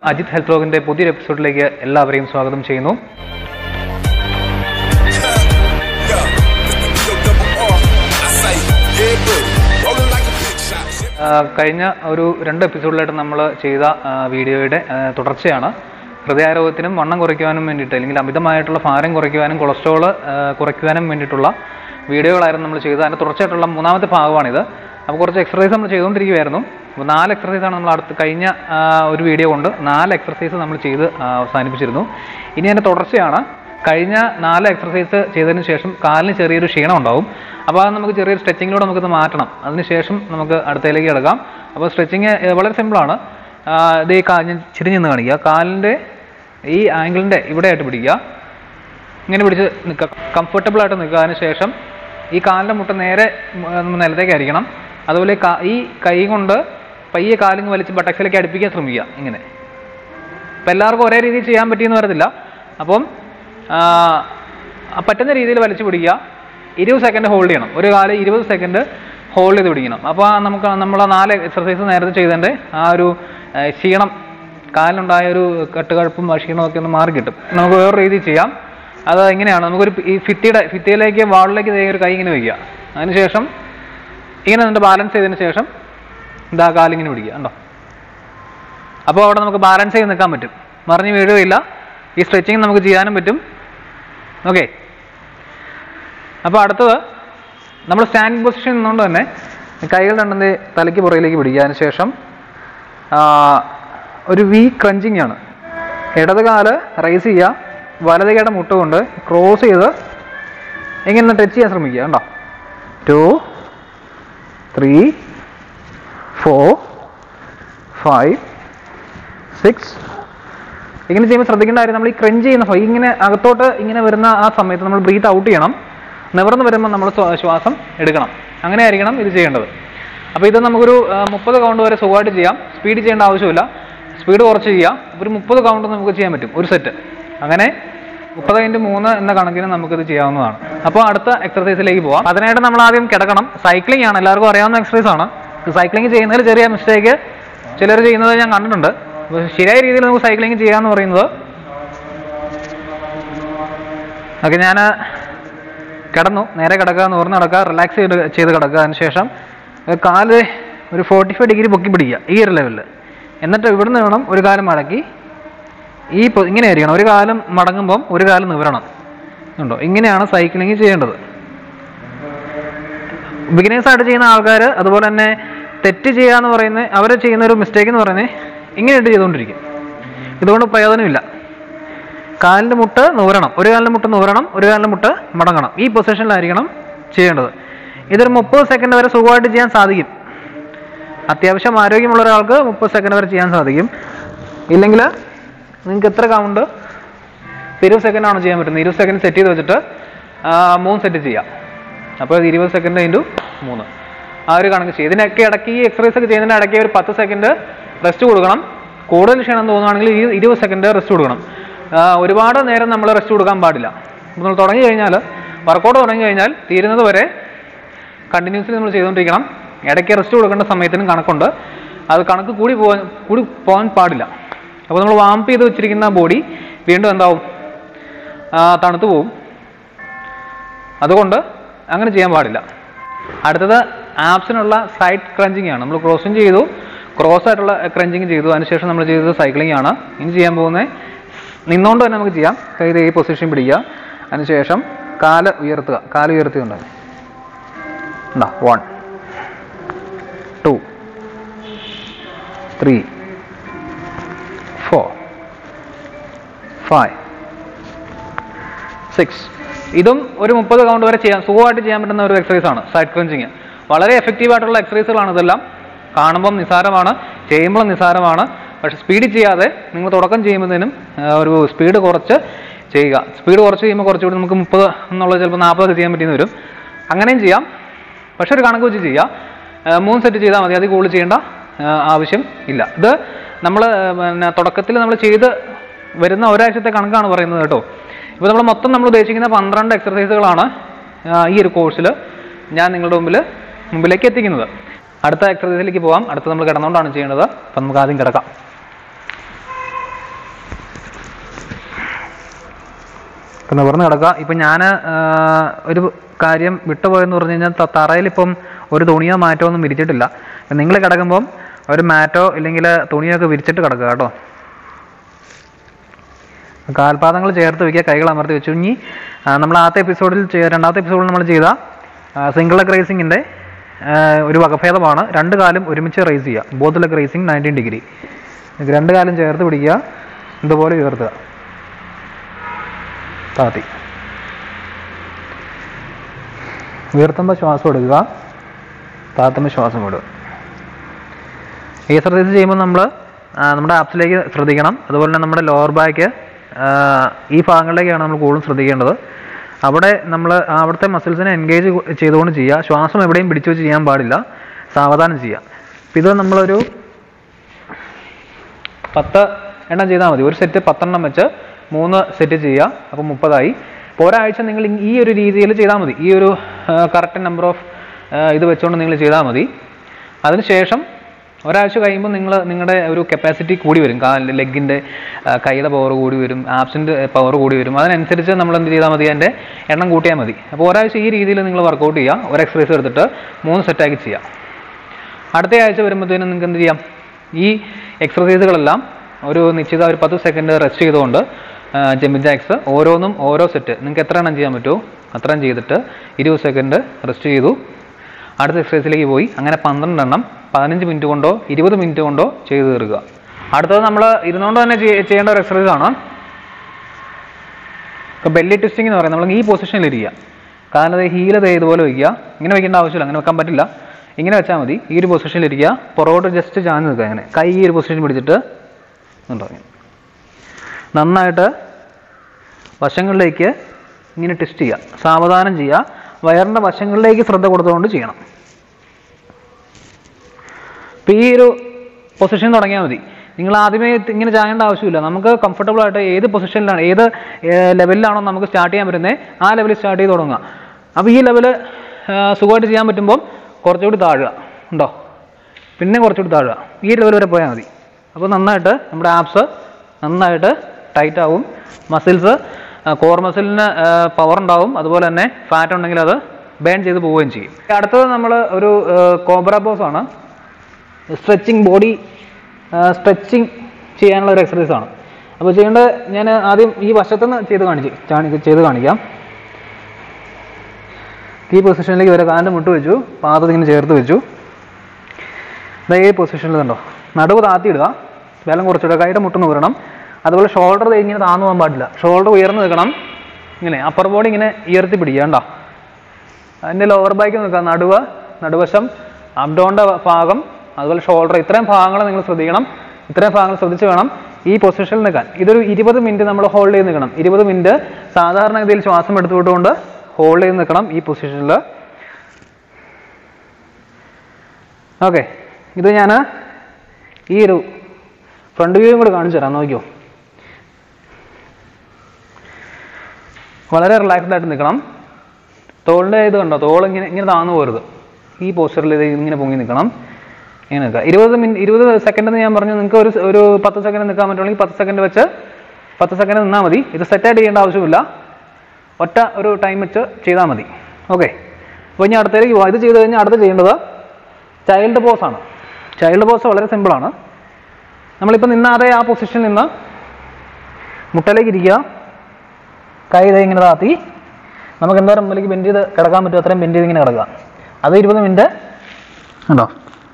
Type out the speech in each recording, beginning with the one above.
Ajith health വ്ലോഗിന്റെ പുതിയൊരു എപ്പിസോഡിലേക്ക് എല്ലാവരെയും സ്വാഗതം ചെയ്യുന്നു Yeah, Mr. double R. I say, yeah, buddy. Rolling like a big shot. ആ, കഴിഞ്ഞ ഒരു രണ്ട് എപ്പിസോഡിലായിട്ട് നമ്മൾ ചെയ്ത ആ, വീഡിയോയുടെ ആ, തുടർച്ചയാണ് ഹൃദയാരോഗ്യത്തിനും വണ്ണം കുറയ്ക്കുവാനും വേണ്ടിയിട്ട് അല്ലെങ്കിൽ അമിതമായിട്ടുള്ള ഭാരം കുറയ്ക്കുവാനും കൊളസ്ട്രോൾ കുറയ്ക്കുവാനും വേണ്ടിയിട്ടുള്ള വീഡിയോകളായിരുന്നു നമ്മൾ ചെയ്തത് അതിൻ്റെ തുടർച്ചയായിട്ടുള്ള മൂന്നാമത്തെ ഭാഗമാണിത് അപ്പോൾ കുറച്ച് എക്സർസൈസ് നമ്മൾ ചെയ്തുകൊണ്ടിരിക്കുകയായിരുന്നു അപ്പോൾ നാല് എക്സർസൈസാണ് നമ്മൾ അടുത്ത് കഴിഞ്ഞ ആ, ഒരു വീഡിയോ കൊണ്ട് നാല് എക്സർസൈസ് നമ്മൾ ചെയ്ത് ആ, അവസാനിപ്പിച്ചിരുന്നു ഇനി അതിൻ്റെ തുടർച്ചയാണ് കഴിഞ്ഞ നാല് എക്സർസൈസ് ചെയ്തതിന് ശേഷം കാലിന് ചെറിയൊരു ക്ഷീണം ഉണ്ടാവും അപ്പോൾ അത് നമുക്ക് ചെറിയൊരു സ്ട്രെച്ചിങ്ങിലൂടെ നമുക്കിത് മാറ്റണം അതിനുശേഷം നമുക്ക് അടുത്തയിലേക്ക് കിടക്കാം അപ്പോൾ സ്ട്രെച്ചിങ് വളരെ സിമ്പിളാണ് ഇത് ഈ കാ ഞാൻ ചിരിഞ്ഞ് നിന്ന് കാണിക്കുക കാലിൻ്റെ ഈ ആംഗിളിൻ്റെ ഇവിടെയായിട്ട് പിടിക്കുക ഇങ്ങനെ പിടിച്ച് നിൽക്കുക കംഫർട്ടബിൾ ആയിട്ട് നിൽക്കുക അതിന് ശേഷം ഈ കാലിൻ്റെ മുട്ട നേരെ ഉം, നിലത്തേക്കായിരിക്കണം അതുപോലെ കാ- ഈ കൈ കൊണ്ട് പയ്യെ കാലിങ് വലിച്ച് ബട്ടക്സിലേക്ക് അടുപ്പിക്കാൻ ശ്രമിക്കുക ഇങ്ങനെ അപ്പം എല്ലാവർക്കും ഒരേ രീതിയിൽ ചെയ്യാൻ പറ്റിയെന്ന് വരത്തില്ല അപ്പം ആ, ആ പറ്റുന്ന രീതിയിൽ വലിച്ചു പിടിക്കുക ഇരുപത് സെക്കൻഡ് ഹോൾഡ് ചെയ്യണം ഒരു കാലം ഇരുപത് സെക്കൻഡ് ഹോൾഡ് ചെയ്ത് പിടിക്കണം അപ്പോൾ ആ നമുക്ക് നമ്മൾ ആ നാല് എക്സർസൈസ് നേരത്തെ ചെയ്തതിൻ്റെ ആ ഒരു ആ, ക്ഷീണം കാലിനുണ്ടായ ഒരു കെട്ടുകഴപ്പും ആ ക്ഷീണമൊക്കെ ഒന്ന് മാറി കിട്ടും നമുക്ക് വേറെ രീതിയിൽ ചെയ്യാം അത് എങ്ങനെയാണ് നമുക്കൊരു ഈ ഫിത്തിയുടെ ഫിത്തിയിലേക്ക് വാളിലേക്ക് ദേ ഒരു കൈ ഇങ്ങനെ വയ്ക്കുക അതിനുശേഷം ഇങ്ങനെ നിന്നിട്ട് ബാലൻസ് ചെയ്തതിന് ശേഷം ഇതാ കാലിങ്ങനെ പിടിക്കുക ഉണ്ടോ അപ്പോൾ അവിടെ നമുക്ക് ബാലൻസ് ചെയ്ത് നിൽക്കാൻ പറ്റും മറിഞ്ഞ് വീഴുകയില്ല ഈ സ്ട്രെച്ചിങ് നമുക്ക് ചെയ്യാനും പറ്റും ഓക്കെ അപ്പോൾ അടുത്തത് നമ്മൾ സ്റ്റാൻഡിങ് പൊസിഷൻ നിന്നുകൊണ്ട് തന്നെ കൈകൾ രണ്ടെന്ന് തലയ്ക്ക് പുറകിലേക്ക് പിടിക്കുക അതിന് ശേഷം ആ, ഒരു വി ക്രഞ്ചിങ് ആണ് ഇടത് കാല് റൈസ് ചെയ്യുക വലത് കൈയുടെ മുട്ട് കൊണ്ട് ക്രോസ് ചെയ്ത് ഇങ്ങനെ ടച്ച് ചെയ്യാൻ ശ്രമിക്കുക കണ്ടോ two three four five six ഇങ്ങനെ ചെയ്യുമ്പോൾ ശ്രദ്ധിക്കേണ്ട കാര്യം നമ്മൾ ഈ ക്രഞ്ച് ചെയ്യുന്ന സമയം ഇങ്ങനെ അകത്തോട്ട് ഇങ്ങനെ വരുന്ന ആ സമയത്ത് നമ്മൾ ബ്രീത്ത് ഔട്ട് ചെയ്യണം നിവർന്ന് വരുമ്പോൾ നമ്മൾ ശ്വാ- ശ്വാസം എടുക്കണം അങ്ങനെ ആയിരിക്കണം ഇത് ചെയ്യേണ്ടത് അപ്പോൾ ഇത് നമുക്കൊരു മുപ്പത് കൗണ്ട് വരെ സുഖമായിട്ട് ചെയ്യാം സ്പീഡ് ചെയ്യേണ്ട ആവശ്യമില്ല സ്പീഡ് കുറച്ച് ചെയ്യാം ഒരു മുപ്പത് കൗണ്ട് നമുക്ക് ചെയ്യാൻ പറ്റും ഒരു സെറ്റ് അങ്ങനെ മുപ്പത് ഇൻറ്റു മൂന്ന് എന്ന കണക്കിന് നമുക്കിത് ചെയ്യാവുന്നതാണ് അപ്പോൾ അടുത്ത എക്സർസൈസിലേക്ക് പോവാം അതിനായിട്ട് നമ്മൾ ആദ്യം കിടക്കണം സൈക്ലിംഗ് ആണ് എല്ലാവർക്കും അറിയാവുന്ന എക്സർസൈസ് ആണ് സൈക്ലിംഗ് ചെയ്യുന്നതിൽ ചെറിയ മിസ്റ്റേക്ക് ചിലർ ചെയ്യുന്നത് ഞാൻ കണ്ടിട്ടുണ്ട് അപ്പോൾ ശരിയായ രീതിയിൽ നമുക്ക് സൈക്ലിംഗ് ചെയ്യാന്ന് പറയുന്നത് ഓക്കെ ഞാൻ കിടന്നു നേരെ കിടക്കുക നൂർന്ന് കിടക്കുക റിലാക്സ് ചെയ്ത് ചെയ്ത് കിടക്കുക അതിന് ശേഷം കാല് ഒരു ഫോർട്ടി ഫൈവ് ഡിഗ്രി പൊക്കി പിടിക്കുക ഈ ഒരു ലെവലിൽ എന്നിട്ട് ഇവിടുന്ന് വേണം ഒരു കാലം മടക്കി ഈ പൊ- ഇങ്ങനെ ആയിരിക്കണം ഒരു കാലം മടങ്ങുമ്പം ഒരു കാലം നിവരണം ഉണ്ടോ ഇങ്ങനെയാണ് സൈക്ലിംഗ് ചെയ്യേണ്ടത് ബിഗിനേഴ്സ് ആയിട്ട് ചെയ്യുന്ന ആൾക്കാർ അതുപോലെ തന്നെ തെറ്റ് ചെയ്യുക എന്ന് പറയുന്നത് അവർ ചെയ്യുന്ന ഒരു മിസ്റ്റേക്ക് എന്ന് പറയുന്നത് ഇങ്ങനെയായിട്ട് ചെയ്തുകൊണ്ടിരിക്കും ഇതുകൊണ്ട് പ്രയോജനമില്ല കാലിൻ്റെ മുട്ട് നൂരണം ഒരു കാലിൻ്റെ മുട്ട് നൂരണം ഒരു കാലിൻ്റെ മുട്ട് മടങ്ങണം ഈ പൊസിഷനിലായിരിക്കണം ചെയ്യേണ്ടത് ഇതൊരു മുപ്പത് സെക്കൻഡ് വരെ സുഖമായിട്ട് ചെയ്യാൻ സാധിക്കും അത്യാവശ്യം ആരോഗ്യമുള്ള ഒരാൾക്ക് മുപ്പത് സെക്കൻഡ് വരെ ചെയ്യാൻ സാധിക്കും ഇല്ലെങ്കിൽ നിങ്ങൾക്ക് എത്ര കൗണ്ട് ഇരുപത് സെക്കൻഡ് ആണ് ചെയ്യാൻ പറ്റുന്നത് ഇരുപത് സെക്കൻഡ് സെറ്റ് ചെയ്ത് വെച്ചിട്ട് ആ, മൂന്ന് സെറ്റ് ചെയ്യാം അപ്പോൾ ഇത് ഇരുപത് സെക്കൻഡ് ഇൻറ്റു മൂന്ന് ആ ഒരു കണക്ക് ചെയ്യും ഇതിനൊക്കെ ഇടയ്ക്ക് ഈ എക്സസൈസ് ഒക്കെ ചെയ്യുന്നതിന് ഇടയ്ക്ക് ഒരു പത്ത് സെക്കൻഡ് റെസ്റ്റ് കൊടുക്കണം കൂടുതൽ ക്ഷീണം തോന്നുകയാണെങ്കിൽ ഈ ഇരുപത് സെക്കൻഡ് റെസ്റ്റ് കൊടുക്കണം ആ, ഒരുപാട് നേരം നമ്മൾ റെസ്റ്റ് കൊടുക്കാൻ പാടില്ല അപ്പോൾ നമ്മൾ തുടങ്ങി കഴിഞ്ഞാൽ വർക്കൗട്ട് തുടങ്ങി കഴിഞ്ഞാൽ തീരുന്നത് വരെ കണ്ടിന്യൂസ്ലി നമ്മൾ ചെയ്തുകൊണ്ടിരിക്കണം ഇടയ്ക്ക് റെസ്റ്റ് കൊടുക്കേണ്ട സമയത്തിനും കണക്കുണ്ട് അത് കണക്ക് കൂടി പോകാൻ കൂടി പോകാൻ പാടില്ല അപ്പോൾ നമ്മൾ വാംപ് ചെയ്ത് വെച്ചിരിക്കുന്ന ബോഡി വീണ്ടും എന്താവും ആ, തണുത്തു പോവും അതുകൊണ്ട് അങ്ങനെ ചെയ്യാൻ പാടില്ല അടുത്തത് ആപ്സിനുള്ള സൈഡ് ക്രഞ്ചിങ് ആണ് നമ്മൾ ക്രോസിങ് ചെയ്തു ക്രോസ് ആയിട്ടുള്ള ക്രഞ്ചിങ് ചെയ്തു അതിനുശേഷം നമ്മൾ ചെയ്തത് സൈക്ലിംഗ് ആണ് ഇനി ചെയ്യാൻ പോകുന്നത് നിന്നുകൊണ്ട് തന്നെ നമുക്ക് ചെയ്യാം കൈ ദേ ഈ പൊസിഷൻ പിടിക്കുക അതിനുശേഷം കാല് ഉയർത്തുക കാല് ഉയർത്തിയുണ്ട് എന്താ one two three four five six ഇതും ഒരു മുപ്പത് കൗണ്ട് വരെ ചെയ്യാൻ സുഖമായിട്ട് ചെയ്യാൻ പറ്റുന്ന ഒരു എക്സസൈസ് ആണ് സൈഡ് ക്രഞ്ചിങ് വളരെ എഫക്റ്റീവ് ആയിട്ടുള്ള എക്സസൈസുകളാണ് ഇതെല്ലാം കാണുമ്പം നിസ്സാരമാണ് ചെയ്യുമ്പോൾ നിസ്സാരമാണ് പക്ഷെ സ്പീഡ് ചെയ്യാതെ നിങ്ങൾ തുടക്കം ചെയ്യുമ്പോഴത്തേനും ആ, ഒരു സ്പീഡ് കുറച്ച് ചെയ്യുക സ്പീഡ് കുറച്ച് ചെയ്യുമ്പോൾ കുറച്ചുകൂടി നമുക്ക് മുപ്പത് എന്നുള്ളത് ചിലപ്പോൾ നാൽപ്പതൊക്കെ ചെയ്യാൻ പറ്റിയെന്ന് വരും അങ്ങനെയും ചെയ്യാം പക്ഷെ ഒരു കണക്ക് വെച്ച് ചെയ്യുക ആ, മൂന്ന് സെറ്റ് ചെയ്താൽ മതി അതിൽ കൂടുതൽ ചെയ്യേണ്ട ആ, ആവശ്യം ഇല്ല ഇത് നമ്മൾ പിന്നെ തുടക്കത്തിൽ നമ്മൾ ചെയ്ത് വരുന്ന ഒരാഴ്ചത്തെ കണക്കാണ് പറയുന്നത് കേട്ടോ ഇപ്പോൾ നമ്മൾ മൊത്തം നമ്മൾ ഉദ്ദേശിക്കുന്ന പന്ത്രണ്ട് എക്സർസൈസുകളാണ് ആ, ഈ ഒരു കോഴ്സിൽ ഞാൻ നിങ്ങളുടെ മുമ്പിൽ മുമ്പിലേക്ക് എത്തിക്കുന്നത് അടുത്ത എക്സർസൈസിലേക്ക് പോകാം അടുത്ത നമ്മൾ കിടന്നുകൊണ്ടാണ് ചെയ്യുന്നത് അപ്പം നമുക്ക് ആദ്യം കിടക്കാം ഇപ്പം നിവർന്ന് കിടക്കുക ഇപ്പം ഞാൻ ഒരു കാര്യം വിട്ടുപോയെന്ന് പറഞ്ഞു കഴിഞ്ഞാൽ ത- തറയിലിപ്പം ഒരു തുണിയോ മാറ്റോ ഒന്നും വിരിച്ചിട്ടില്ല നിങ്ങൾ കിടക്കുമ്പം ഒരു മാറ്റോ ഇല്ലെങ്കിൽ തുണിയോ ഒക്കെ വിരിച്ചിട്ട് കിടക്കുക കേട്ടോ കാൽപാദങ്ങൾ ചേർത്ത് വയ്ക്കുക കൈകൾ അമർത്തി വെച്ചു ഇനി നമ്മൾ ആദ്യത്തെ എപ്പിസോഡിൽ ചെയ്ത രണ്ടാമത്തെ എപ്പിസോഡിൽ നമ്മൾ ചെയ്ത സിംഗിൾ ലെഗ് റേസിങ്ങിൻ്റെ ഒരു വകഭേദമാണ് രണ്ട് കാലും ഒരുമിച്ച് റേസ് ചെയ്യുക both leg raising nineteen degree രണ്ട് കാലും ചേർത്ത് പിടിക്കുക ഇതുപോലെ ഉയർത്തുക താത്തി ഉയർത്തുമ്പോൾ ശ്വാസം എടുക്കുക താത്തുമ്പോൾ ശ്വാസം വിടുക ഈ എക്സർസൈസ് ചെയ്യുമ്പോൾ നമ്മൾ നമ്മുടെ ആപ്സിലേക്ക് ശ്രദ്ധിക്കണം അതുപോലെ തന്നെ നമ്മുടെ ലോവർ ബാക്ക് ഈ ഭാഗങ്ങളിലേക്കാണ് നമ്മൾ കൂടുതലും ശ്രദ്ധിക്കേണ്ടത് അവിടെ നമ്മൾ അവിടുത്തെ മസിൽസിനെ എൻഗേജ് ചെയ്തുകൊണ്ട് ചെയ്യുക ശ്വാസം എവിടെയും പിടിച്ചു വെച്ച് ചെയ്യാൻ പാടില്ല സാവധാനം ചെയ്യുക അപ്പം ഇത് നമ്മളൊരു പത്ത് എണ്ണം ചെയ്താൽ മതി ഒരു സെറ്റ് പത്തെണ്ണം വെച്ച് മൂന്ന് സെറ്റ് ചെയ്യുക അപ്പോൾ മുപ്പതായി അപ്പോൾ ഒരാഴ്ച നിങ്ങൾ ഈ ഒരു രീതിയിൽ ചെയ്താൽ മതി ഈ ഒരു കറക്റ്റ് നമ്പർ ഓഫ് ഇത് വെച്ചുകൊണ്ട് നിങ്ങൾ ചെയ്താൽ മതി അതിനുശേഷം ഒരാഴ്ച കഴിയുമ്പോൾ നിങ്ങൾ നിങ്ങളുടെ ഒരു കപ്പാസിറ്റി കൂടി വരും കാലിൻ്റെ ലെഗിൻ്റെ കൈയുടെ പവർ കൂടി വരും ആപ്സിൻ്റെ പവർ കൂടി വരും അതിനനുസരിച്ച് നമ്മൾ എന്ത് ചെയ്താൽ മതി അതിൻ്റെ എണ്ണം കൂട്ടിയാൽ മതി അപ്പോൾ ഒരാഴ്ച ഈ രീതിയിൽ നിങ്ങൾ വർക്കൗട്ട് ചെയ്യുക ഒരു എക്സസൈസ് എടുത്തിട്ട് മൂന്ന് സെറ്റാക്കി ചെയ്യാം അടുത്ത ആഴ്ച വരുമ്പോഴത്തേനും നിങ്ങൾക്ക് എന്ത് ചെയ്യാം ഈ എക്സർസൈസുകളെല്ലാം ഒരു നിശ്ചിത ഒരു പത്ത് സെക്കൻഡ് റെസ്റ്റ് ചെയ്തുകൊണ്ട് ജമ്പിങ് ജാക്സ് ഓരോന്നും ഓരോ സെറ്റ് നിങ്ങൾക്ക് എത്ര എണ്ണം ചെയ്യാൻ പറ്റുമോ അത്രയും ചെയ്തിട്ട് ഇരുപത് സെക്കൻഡ് റെസ്റ്റ് ചെയ്തു അടുത്ത എക്സസൈസിലേക്ക് പോയി അങ്ങനെ പന്ത്രണ്ട് എണ്ണം പതിനഞ്ച് മിനിറ്റ് കൊണ്ടോ ഇരുപത് മിനിറ്റ് കൊണ്ടോ ചെയ്തു തീർക്കുക അടുത്തത് നമ്മൾ ഇരുന്നുകൊണ്ട് തന്നെ ചെയ്യ- ചെയ്യേണ്ട ഒരു എക്സസൈസ് ആണ് ഇപ്പോൾ ബെല്ലി ട്വിസ്റ്റിംഗ് എന്ന് പറയുന്നത് നമ്മൾ ഈ പൊസിഷനിൽ ഇരിക്കുക കാരണം അത് ഹീല് ദേ ഇതുപോലെ വയ്ക്കുക ഇങ്ങനെ വെക്കേണ്ട ആവശ്യമില്ല അങ്ങനെ വെക്കാൻ പറ്റില്ല ഇങ്ങനെ വെച്ചാൽ മതി ഈ ഒരു പൊസിഷനിൽ ഇരിക്കുക പുറകോട്ട് ജസ്റ്റ് ചാഞ്ഞ് നിൽക്കുക അങ്ങനെ കൈ ഈ ഒരു പൊസിഷൻ പിടിച്ചിട്ട് ഉണ്ടോ ഇങ്ങനെ. നന്നായിട്ട് വശങ്ങളിലേക്ക് ഇങ്ങനെ ട്വിസ്റ്റ് ചെയ്യുക സാവധാനം ചെയ്യുക വയറിൻ്റെ വശങ്ങളിലേക്ക് ശ്രദ്ധ കൊടുത്തുകൊണ്ട് ചെയ്യണം ഇപ്പം ഈ ഒരു പൊസിഷൻ തുടങ്ങിയാൽ മതി നിങ്ങൾ ആദ്യമേ ഇത് ഇങ്ങനെ ചായേണ്ട ആവശ്യമില്ല നമുക്ക് കംഫർട്ടബിൾ ആയിട്ട് ഏത് പൊസിഷനിലാണ് ഏത് ലെവലിലാണോ നമുക്ക് സ്റ്റാർട്ട് ചെയ്യാൻ പറ്റുന്നത് ആ ലെവലിൽ സ്റ്റാർട്ട് ചെയ്ത് തുടങ്ങുക അപ്പോൾ ഈ ലെവൽ സുഖമായിട്ട് ചെയ്യാൻ പറ്റുമ്പോൾ കുറച്ചുകൂടി താഴുക ഉണ്ടോ പിന്നെ കുറച്ചുകൂടി താഴുക ഈ ലെവൽ വരെ പോയാൽ മതി അപ്പോൾ നന്നായിട്ട് നമ്മുടെ ആപ്സ് നന്നായിട്ട് ടൈറ്റ് ആവും മസിൽസ് കോർ മസിലിന് പവർ ഉണ്ടാവും അതുപോലെ തന്നെ ഫാറ്റ് ഉണ്ടെങ്കിൽ അത് ബേൺ ചെയ്ത് പോവുകയും ചെയ്യും അടുത്തത് നമ്മൾ ഒരു കോബ്ര ബോസ് ആണ് സ്ട്രെച്ചിങ് ബോഡി സ്ട്രെച്ചിങ് ചെയ്യാനുള്ള ഒരു എക്സസൈസ് ആണ് അപ്പോൾ ചെയ്യേണ്ടത് ഞാൻ ആദ്യം ഈ വശത്തുനിന്ന് ചെയ്ത് കാണിച്ച് കാണി- ചെയ്ത് കാണിക്കാം ഈ പൊസിഷനിലേക്ക് വരെ കാലിൻ്റെ മുട്ട് വെച്ചു പാദം ഇങ്ങനെ ചേർത്ത് വെച്ചു ദാ ഈ പൊസിഷനിൽ കണ്ടോ നടുവ് താത്തിയിടുക ബലം കുറച്ചിടുക കൈയുടെ മുട്ടൊന്ന് ഉയരണം അതുപോലെ ഷോൾഡർ ഇങ്ങനെ താന്നു പോകാൻ പാടില്ല ഷോൾഡർ ഉയർന്ന് നിൽക്കണം ഇങ്ങനെ അപ്പർ ബോഡി ഇങ്ങനെ ഉയർത്തി പിടിക്കുക കണ്ടോ അതിൻ്റെ ലോവർ ബാക്ക് നിൽക്കുക നടുവ് നടുവശം അബ്ഡോണിൻ്റെ ഭാഗം അതുപോലെ ഷോൾഡർ ഇത്രയും ഭാഗങ്ങൾ നിങ്ങൾ ശ്രദ്ധിക്കണം ഇത്രയും ഭാഗങ്ങൾ ശ്രദ്ധിച്ച് വേണം ഈ പൊസിഷനിൽ നിൽക്കാൻ ഇതൊരു ഇരുപത് മിനിറ്റ് നമ്മൾ ഹോൾഡ് ചെയ്ത് നിൽക്കണം ഇരുപത് മിനിറ്റ് സാധാരണഗതിയിൽ ശ്വാസം എടുത്തുവിട്ടുകൊണ്ട് ഹോൾഡ് ചെയ്ത് നിൽക്കണം ഈ പൊസിഷനിൽ ഓക്കെ ഇത് ഞാൻ ഈ ഒരു ഫ്രണ്ട് വ്യൂയും കൂടെ കാണിച്ചു തരാം നോക്കിയോ വളരെ റിലാക്സ്ഡ് ആയിട്ട് നിൽക്കണം തോളിൻ്റെ ഇത് കണ്ടോ തോൾ ഇങ്ങനെ ഇങ്ങനെ താന്നു പോരുത് ഈ പോസ്റ്ററിൽ ഇത് ഇങ്ങനെ പൊങ്ങി നിൽക്കണം ഇങ്ങനെ നിൽക്കുക ഇരുപത് മിനിറ്റ് ഇരുപത് സെക്കൻഡ് എന്ന് ഞാൻ പറഞ്ഞു നിങ്ങൾക്ക് ഒരു സ- ഒരു പത്ത് സെക്കൻഡ് നിൽക്കാൻ പറ്റുമെങ്കിൽ പത്ത് സെക്കൻഡ് വെച്ച് പത്ത് സെക്കൻഡ് നിന്നാൽ മതി ഇത് സെറ്റായിട്ട് ചെയ്യേണ്ട ആവശ്യമില്ല ഒറ്റ ഒരു ടൈം വെച്ച് ചെയ്താൽ മതി ഓക്കെ അപ്പോൾ ഇനി അടുത്തേക്ക് പോകാം ഇത് ചെയ്ത് കഴിഞ്ഞാൽ അടുത്ത് ചെയ്യേണ്ടത് ചൈൽഡ് പോസ് ആണ് ചൈൽഡ് പോസ് വളരെ സിമ്പിളാണ് നമ്മളിപ്പോൾ നിന്നാതെ ആ പൊസിഷനിൽ നിന്ന് മുട്ടയിലേക്ക് ഇരിക്കുക കൈ ഇതേ ഇങ്ങനെ താത്തി നമുക്ക് എന്തോരം മുമ്പിലേക്ക് ബെൻഡ് ചെയ്ത് കിടക്കാൻ പറ്റും അത്രയും ബെൻഡ് ചെയ്ത് ഇങ്ങനെ കിടക്കുക അത് ഇരുപത് മിനിറ്റ് ഉണ്ടോ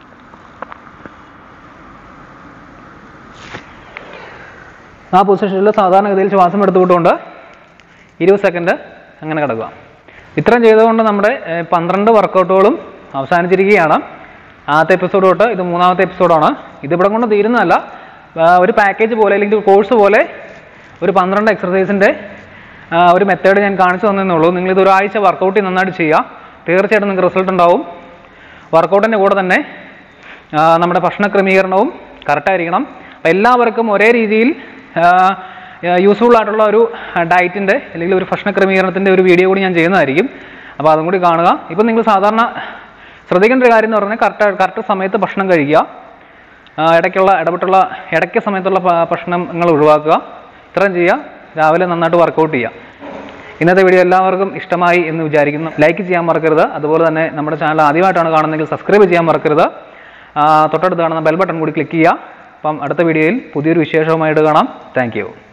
ആ പൊസിഷനിൽ സാധാരണഗതിയിൽ ശ്വാസം എടുത്തുവിട്ടുകൊണ്ട് ഇരുപത് സെക്കൻഡ് അങ്ങനെ കിടക്കുക ഇത്രയും ചെയ്തുകൊണ്ട് നമ്മുടെ ഏഹ്, പന്ത്രണ്ട് വർക്കൗട്ടുകളും അവസാനിച്ചിരിക്കുകയാണ് ആദ്യത്തെ എപ്പിസോഡ് തൊട്ട് ഇത് മൂന്നാമത്തെ എപ്പിസോഡാണ് ഇതിവിടെ കൊണ്ട് തീരുന്നതല്ല ആ, ഒരു പാക്കേജ് പോലെ അല്ലെങ്കിൽ കോഴ്സ് പോലെ ഒരു പന്ത്രണ്ട് എക്സർസൈസിൻ്റെ ഒരു മെത്തേഡ് ഞാൻ കാണിച്ചു തന്നേ ഉള്ളൂ നിങ്ങൾ ഇത് ഒരാഴ്ച വർക്കൗട്ട് നന്നായിട്ട് ചെയ്യുക തീർച്ചയായിട്ടും നിങ്ങൾക്ക് റിസൾട്ട് ഉണ്ടാവും വർക്കൗട്ടിൻ്റെ കൂടെ തന്നെ ആ, നമ്മുടെ ഭക്ഷണ ക്രമീകരണവും കറക്റ്റായിരിക്കണം അപ്പോൾ എല്ലാവർക്കും ഒരേ രീതിയിൽ യൂസ്ഫുൾ ആയിട്ടുള്ള ഒരു ഡയറ്റിൻ്റെ അല്ലെങ്കിൽ ഒരു ഭക്ഷണ ക്രമീകരണത്തിൻ്റെ ഒരു വീഡിയോ കൂടി ഞാൻ ചെയ്യുന്നതായിരിക്കും അപ്പോൾ അതും കൂടി കാണുക ഇപ്പം നിങ്ങൾ സാധാരണ ശ്രദ്ധിക്കേണ്ട ഒരു കാര്യം എന്ന് പറഞ്ഞാൽ കറക്റ്റ് കറക്റ്റ് സമയത്ത് ഭക്ഷണം കഴിക്കുക ആ, ഇടയ്ക്കുള്ള ഇടപെട്ടുള്ള ഇടയ്ക്ക് സമയത്തുള്ള ഭ- ഭക്ഷണങ്ങൾ ഒഴിവാക്കുക ഇത്രയും ചെയ്യുക രാവിലെ നന്നായിട്ട് വർക്കൗട്ട് ചെയ്യുക ഇന്നത്തെ വീഡിയോ എല്ലാവർക്കും ഇഷ്ടമായി എന്ന് വിചാരിക്കുന്നു ലൈക്ക് ചെയ്യാൻ മറക്കരുത് അതുപോലെ തന്നെ നമ്മുടെ ചാനൽ ആദ്യമായിട്ടാണ് കാണുന്നതെങ്കിൽ സബ്സ്ക്രൈബ് ചെയ്യാൻ മറക്കരുത് ആ, തൊട്ടടുത്ത് കാണുന്ന ബെൽ ബട്ടൺ കൂടി ക്ലിക്ക് ചെയ്യുക അപ്പം അടുത്ത വീഡിയോയിൽ പുതിയൊരു വിശേഷവുമായിട്ട് കാണാം താങ്ക്